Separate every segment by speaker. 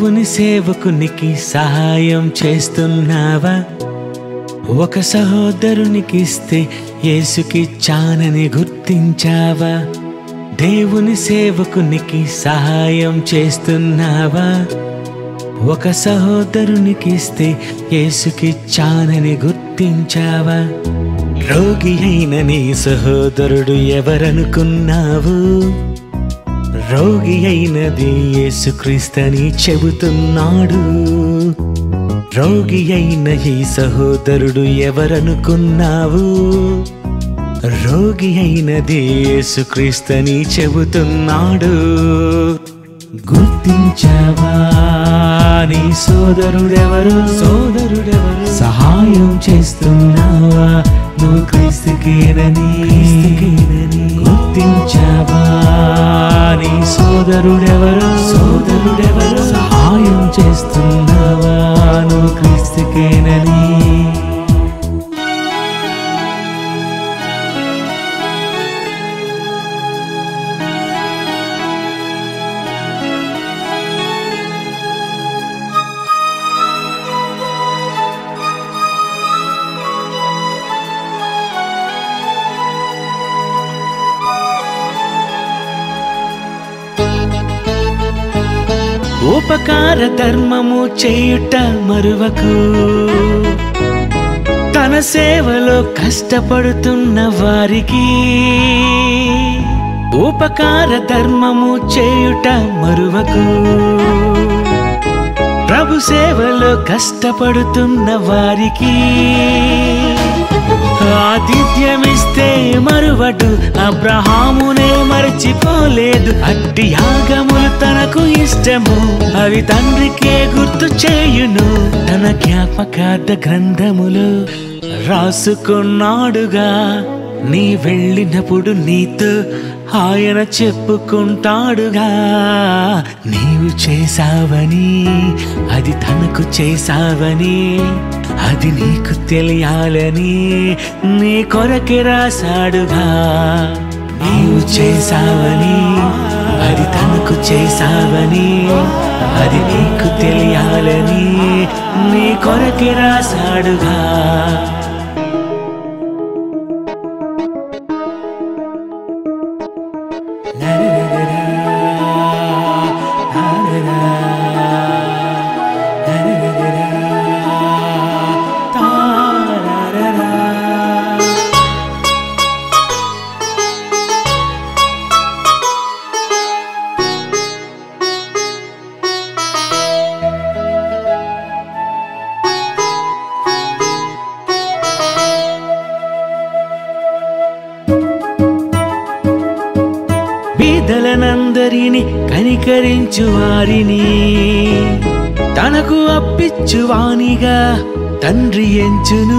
Speaker 1: దేవుని సేవకునికి సహాయం చేస్తున్నావా ఒక సహోదరునికి ఇస్తే యేసుకి చానని గుర్తించావా దేవుని సేవకునికి సహాయం చేస్తున్నావా ఒక సహోదరునికి ఇస్తే యేసుకి చానని గుర్తించావా రోగి అయిన నీ సహోదరుడు ఎవరనుకున్నావు రోగి అయినది యేసుక్రీస్తని చెబుతున్నాడు రోగి అయిన ఈ సహోదరుడు ఎవరనుకున్నావు రోగి అయినది యేసుక్రీస్తని చెబుతున్నాడు గుర్తించావా నీ సోదరుడెవరు సోదరుడెవరు సహాయం చేస్తున్నావా నువ్వు క్రీస్తుకేనని గుర్తించావా నీ సోదరుడెవరు సోదరుడెవరు సహాయం చేస్తున్నావా నువ్వు క్రీస్తుకేనని ఉపకార ధర్మము చేయుట మరువకు తన సేవలో కష్టపడుతున్న వారికి ఉపకార ధర్మము చేయుట మరువకు ప్రభు సేవలో కష్టపడుతున్న వారికి ఆతిథ్యమిస్తే మరువడు అబ్రహామునే మరచిపోలేదు అట్టి యాగములు తనకు ఇష్టము అవి తండ్రికే గుర్తు చేయును తన జ్ఞాపకార్థ గ్రంథములు రాసుకున్నాడుగా నీ వెళ్ళినప్పుడు నీతో ఆయన చెప్పుకుంటాడుగా నీవు చేసావని అది తనకు చేసావని అది నీకు తెలియాలని నీ కొరకే రాశాడుగా నీవు చేసావని అది తనకు చేసావని అది నీకు తెలియాలని నీ కొరకే రాశాడుగా బీదలనందరిని కనికరించు వారిని తనకు అప్పిచ్చువానిగా తండ్రి ఎంచును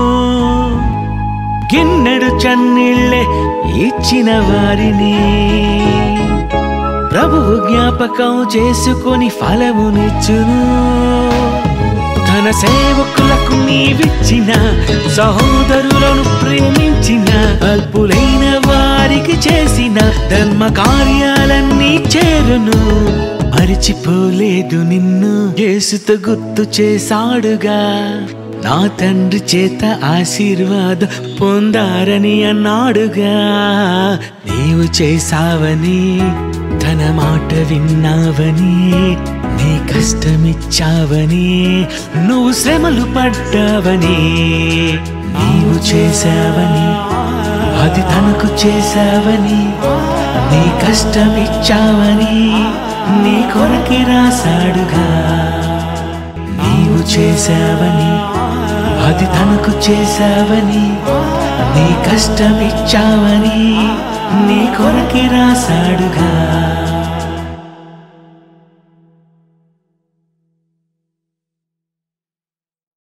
Speaker 1: గిన్నెడు చన్నీళ్ళే ఇచ్చిన వారిని ప్రభువు జ్ఞాపకం చేసుకొని ఫలమునిచ్చును తన సేవకులకు నీవిచ్చిన సహోదరులను ప్రేమించిన అల్పులైన వారికి చేసిన ధర్మ కార్యాలన్నీ చేరును మరిచిపోలేదు నిన్ను యేసుతో గుర్తు చేశాడుగా నా తండ్రి చేత ఆశీర్వాదం పొందారని అన్నాడుగా నీవు చేసావని తన మాట విన్నావని నీ కష్టమిచ్చావని నువ్వు శ్రమలు పడ్డావని నీవు చేసావని అది తనకు చేసావని నీ కష్టమిచ్చావని నీ కొరకి రాశాడుగా నీవు చేసావని అది తనకు చేసావని నీ కష్టమిచ్చావని నీ కొరకి రాశాడుగా